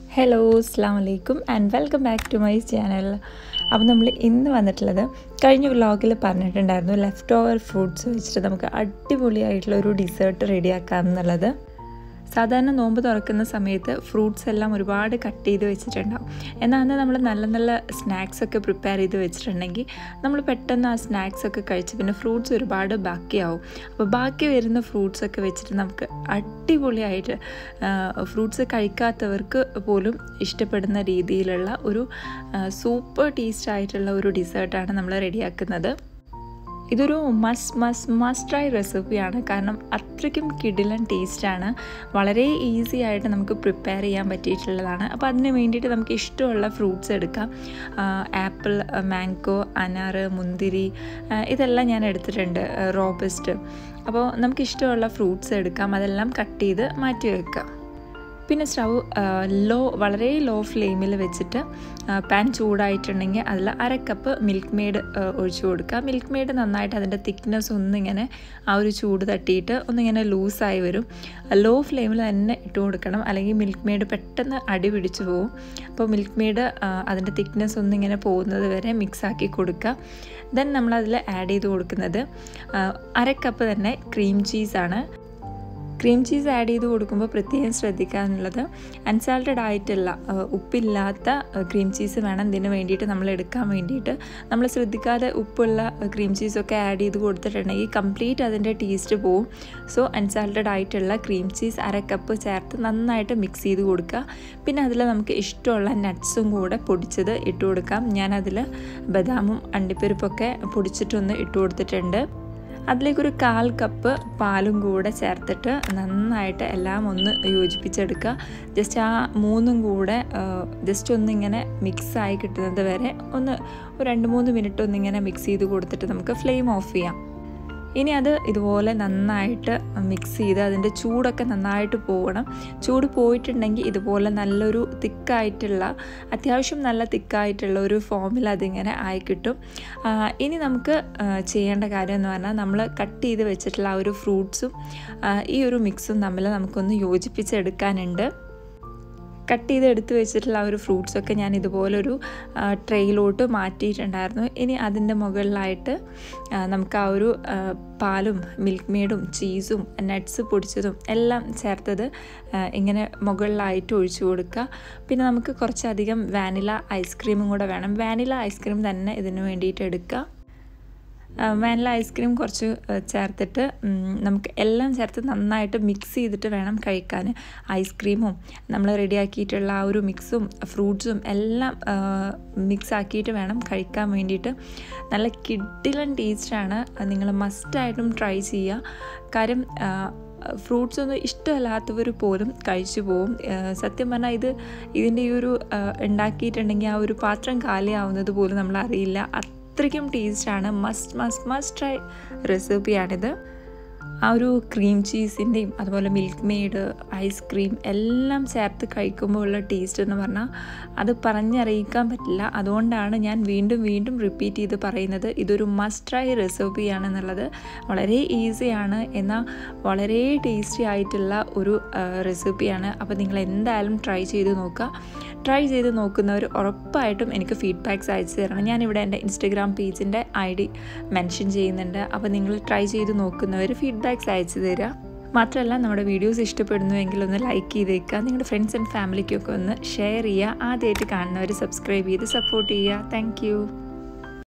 hello അസ്സാം വലൈക്കും and welcome back to my channel അപ്പോൾ നമ്മൾ ഇന്ന് വന്നിട്ടുള്ളത് കഴിഞ്ഞ വ്ലോഗിൽ പറഞ്ഞിട്ടുണ്ടായിരുന്നു ലെഫ്റ്റ് ഓവർ ഫ്രൂട്ട്സ് വെച്ചിട്ട് നമുക്ക് അടിപൊളിയായിട്ടുള്ള ഒരു ഡിസേർട്ട് റെഡിയാക്കാം എന്നുള്ളത് സാധാരണ നോമ്പ് തുറക്കുന്ന സമയത്ത് ഫ്രൂട്ട്സ് എല്ലാം ഒരുപാട് കട്ട് ചെയ്ത് വെച്ചിട്ടുണ്ടാവും എന്നാൽ അന്ന് നമ്മൾ നല്ല നല്ല സ്നാക്സ് ഒക്കെ പ്രിപ്പയർ ചെയ്ത് വെച്ചിട്ടുണ്ടെങ്കിൽ നമ്മൾ പെട്ടെന്ന് ആ സ്നാക്സ് ഒക്കെ കഴിച്ച് പിന്നെ ഫ്രൂട്ട്സ് ഒരുപാട് ബാക്കിയാവും അപ്പോൾ ബാക്കി വരുന്ന ഫ്രൂട്ട്സ് ഒക്കെ വെച്ചിട്ട് നമുക്ക് അടിപൊളിയായിട്ട് ഫ്രൂട്ട്സ് കഴിക്കാത്തവർക്ക് പോലും ഇഷ്ടപ്പെടുന്ന രീതിയിലുള്ള ഒരു സൂപ്പർ ടേസ്റ്റ് ആയിട്ടുള്ള ഒരു ഡിസേർട്ടാണ് നമ്മൾ റെഡിയാക്കുന്നത് ഇതൊരു മസ് മസ് മസ്റ്റ് ട്രൈ റെസിപ്പിയാണ് കാരണം അത്രയ്ക്കും കിടിലൻ ടേസ്റ്റാണ് വളരെ ഈസി ആയിട്ട് നമുക്ക് പ്രിപ്പയർ ചെയ്യാൻ പറ്റിയിട്ടുള്ളതാണ് അപ്പോൾ അതിന് വേണ്ടിയിട്ട് നമുക്ക് ഇഷ്ടമുള്ള ഫ്രൂട്ട്സ് എടുക്കാം ആപ്പിൾ മാംഗോ അനാറ് മുന്തിരി ഇതെല്ലാം ഞാൻ എടുത്തിട്ടുണ്ട് റോബസ്റ്റ് അപ്പോൾ നമുക്ക് ഇഷ്ടമുള്ള ഫ്രൂട്ട്സ് എടുക്കാം അതെല്ലാം കട്ട് ചെയ്ത് മാറ്റി വെക്കാം പിന്നെ സ്റ്റൗ ലോ വളരെ ലോ ഫ്ലെയിമിൽ വെച്ചിട്ട് പാൻ ചൂടായിട്ടുണ്ടെങ്കിൽ അതിൽ അര കപ്പ് മിൽക്ക് മെയ്ഡ് ഒഴിച്ചു കൊടുക്കുക മിൽക്ക് മെയ്ഡ് നന്നായിട്ട് അതിൻ്റെ തിക്നെസ് ഒന്നിങ്ങനെ ആ ഒരു ചൂട് തട്ടിയിട്ട് ഒന്നിങ്ങനെ ലൂസായി വരും ലോ ഫ്ലെയിമിൽ തന്നെ ഇട്ട് കൊടുക്കണം അല്ലെങ്കിൽ മിൽക്ക് മെയ്ഡ് പെട്ടെന്ന് അടി പിടിച്ചു പോകും അപ്പോൾ മിൽക്ക് മെയ്ഡ് അതിൻ്റെ തിക്നെസ് ഒന്നിങ്ങനെ പോകുന്നത് വരെ മിക്സ് ആക്കി കൊടുക്കുക ദെൻ നമ്മളതിൽ ആഡ് ചെയ്ത് കൊടുക്കുന്നത് അര കപ്പ് തന്നെ ക്രീം ചീസാണ് ക്രീം ചീസ് ആഡ് ചെയ്ത് കൊടുക്കുമ്പോൾ പ്രത്യേകം ശ്രദ്ധിക്കാനുള്ളത് അൺസാൾട്ടഡ് ആയിട്ടുള്ള ഉപ്പില്ലാത്ത ക്രീം ചീസ് വേണം ഇതിന് വേണ്ടിയിട്ട് നമ്മൾ എടുക്കാൻ വേണ്ടിയിട്ട് നമ്മൾ ശ്രദ്ധിക്കാതെ ഉപ്പുള്ള ക്രീം ചീസൊക്കെ ആഡ് ചെയ്ത് കൊടുത്തിട്ടുണ്ടെങ്കിൽ കംപ്ലീറ്റ് അതിൻ്റെ ടേസ്റ്റ് പോവും സോ അൺസാൾട്ടഡ് ആയിട്ടുള്ള ക്രീം ചീസ് അര കപ്പ് ചേർത്ത് നന്നായിട്ട് മിക്സ് ചെയ്ത് കൊടുക്കുക പിന്നെ അതിൽ നമുക്ക് ഇഷ്ടമുള്ള നട്ട്സും കൂടെ പൊടിച്ചത് ഇട്ട് കൊടുക്കാം ഞാനതിൽ ബദാമും അണ്ടിപ്പരിപ്പൊക്കെ പൊടിച്ചിട്ടൊന്ന് ഇട്ട് കൊടുത്തിട്ടുണ്ട് അതിലേക്കൊരു കാൽ കപ്പ് പാലും കൂടെ ചേർത്തിട്ട് നന്നായിട്ട് എല്ലാം ഒന്ന് യോജിപ്പിച്ചെടുക്കുക ജസ്റ്റ് ആ മൂന്നും കൂടെ ജസ്റ്റ് ഒന്നിങ്ങനെ മിക്സായി കിട്ടുന്നത് വരെ ഒന്ന് ഒരു രണ്ട് മൂന്ന് മിനിറ്റ് ഒന്നിങ്ങനെ മിക്സ് ചെയ്ത് കൊടുത്തിട്ട് നമുക്ക് ഫ്ലെയിം ഓഫ് ചെയ്യാം ഇനി അത് ഇതുപോലെ നന്നായിട്ട് മിക്സ് ചെയ്ത് അതിൻ്റെ ചൂടൊക്കെ നന്നായിട്ട് പോകണം ചൂട് പോയിട്ടുണ്ടെങ്കിൽ ഇതുപോലെ നല്ലൊരു തിക്കായിട്ടുള്ള അത്യാവശ്യം നല്ല തിക്കായിട്ടുള്ള ഒരു ഫോമിൽ അതിങ്ങനെ ആയി കിട്ടും ഇനി നമുക്ക് ചെയ്യേണ്ട കാര്യം എന്ന് പറഞ്ഞാൽ നമ്മൾ കട്ട് ചെയ്ത് വെച്ചിട്ടുള്ള ആ ഒരു ഫ്രൂട്ട്സും ഈ ഒരു മിക്സും തമ്മിൽ നമുക്കൊന്ന് യോജിപ്പിച്ചെടുക്കാനുണ്ട് കട്ട് ചെയ്ത് എടുത്ത് വെച്ചിട്ടുള്ള ആ ഒരു ഫ്രൂട്ട്സൊക്കെ ഞാൻ ഇതുപോലൊരു ട്രെയിലോട്ട് മാറ്റിയിട്ടുണ്ടായിരുന്നു ഇനി അതിൻ്റെ മുകളിലായിട്ട് നമുക്ക് ആ ഒരു പാലും മിൽക്ക് മെയ്ഡും ചീസും നട്ട്സ് പൊടിച്ചതും എല്ലാം ചേർത്തത് ഇങ്ങനെ മുകളിലായിട്ട് ഒഴിച്ചു കൊടുക്കുക പിന്നെ നമുക്ക് കുറച്ചധികം വാനില ഐസ്ക്രീമും കൂടെ വേണം വാനില ഐസ്ക്രീം തന്നെ ഇതിന് വേണ്ടിയിട്ട് എടുക്കുക വാനില ഐസ്ക്രീം കുറച്ച് ചേർത്തിട്ട് നമുക്ക് എല്ലാം ചേർത്ത് നന്നായിട്ട് മിക്സ് ചെയ്തിട്ട് വേണം കഴിക്കാൻ ഐസ്ക്രീമും നമ്മൾ റെഡിയാക്കിയിട്ടുള്ള ആ ഒരു മിക്സും ഫ്രൂട്ട്സും എല്ലാം മിക്സ് ആക്കിയിട്ട് വേണം കഴിക്കാൻ വേണ്ടിയിട്ട് നല്ല കിഡിലൻ ടേസ്റ്റാണ് നിങ്ങൾ മസ്റ്റായിട്ടും ട്രൈ ചെയ്യുക കാര്യം ഫ്രൂട്ട്സ് ഒന്നും ഇഷ്ടമല്ലാത്തവർ പോലും കഴിച്ചു പോവും സത്യം പറഞ്ഞാൽ ഇത് ഇതിൻ്റെ ഈ ഒരു ഉണ്ടാക്കിയിട്ടുണ്ടെങ്കിൽ ആ ഒരു പാത്രം കാലിയാവുന്നത് പോലും നമ്മൾ അറിയില്ല അത്രയ്ക്കും ടേസ്റ്റാണ് മസ്റ്റ് മസ്റ്റ് മസ്റ്റ് ട്രൈ റെസിപ്പിയാണിത് ആ ഒരു ക്രീം ചീസിൻ്റെയും അതുപോലെ മിൽക്ക് മെയ്ഡ് ഐസ്ക്രീം എല്ലാം ചേർത്ത് കഴിക്കുമ്പോൾ ഉള്ള ടേസ്റ്റ് എന്ന് പറഞ്ഞാൽ അത് പറഞ്ഞറിയിക്കാൻ പറ്റില്ല അതുകൊണ്ടാണ് ഞാൻ വീണ്ടും വീണ്ടും റിപ്പീറ്റ് ചെയ്ത് പറയുന്നത് ഇതൊരു മസ്റ്റ് ട്രൈ റെസിപ്പിയാണെന്നുള്ളത് വളരെ ഈസിയാണ് എന്നാൽ വളരെ ടേസ്റ്റി ആയിട്ടുള്ള ഒരു റെസിപ്പിയാണ് അപ്പോൾ നിങ്ങൾ എന്തായാലും ട്രൈ ചെയ്ത് നോക്കുക ട്രൈ ചെയ്ത് നോക്കുന്നവർ ഉറപ്പായിട്ടും എനിക്ക് ഫീഡ്ബാക്ക്സ് അയച്ചു തരണം ഞാനിവിടെ എൻ്റെ ഇൻസ്റ്റഗ്രാം പേജിൻ്റെ ഐ ഡി മെൻഷൻ ചെയ്യുന്നുണ്ട് അപ്പോൾ നിങ്ങൾ ട്രൈ ചെയ്ത് നോക്കുന്നവർ ഫീഡ്ബാക്ക്സ് അയച്ചു തരിക മാത്രമല്ല നമ്മുടെ വീഡിയോസ് ഇഷ്ടപ്പെടുന്നുവെങ്കിൽ ഒന്ന് ലൈക്ക് ചെയ്തേക്കുക നിങ്ങളുടെ ഫ്രണ്ട്സ് ആൻഡ് ഫാമിലിക്കൊക്കെ ഒന്ന് ഷെയർ ചെയ്യുക ആദ്യമായിട്ട് കാണുന്നവർ സബ്സ്ക്രൈബ് ചെയ്ത് സപ്പോർട്ട് ചെയ്യുക താങ്ക്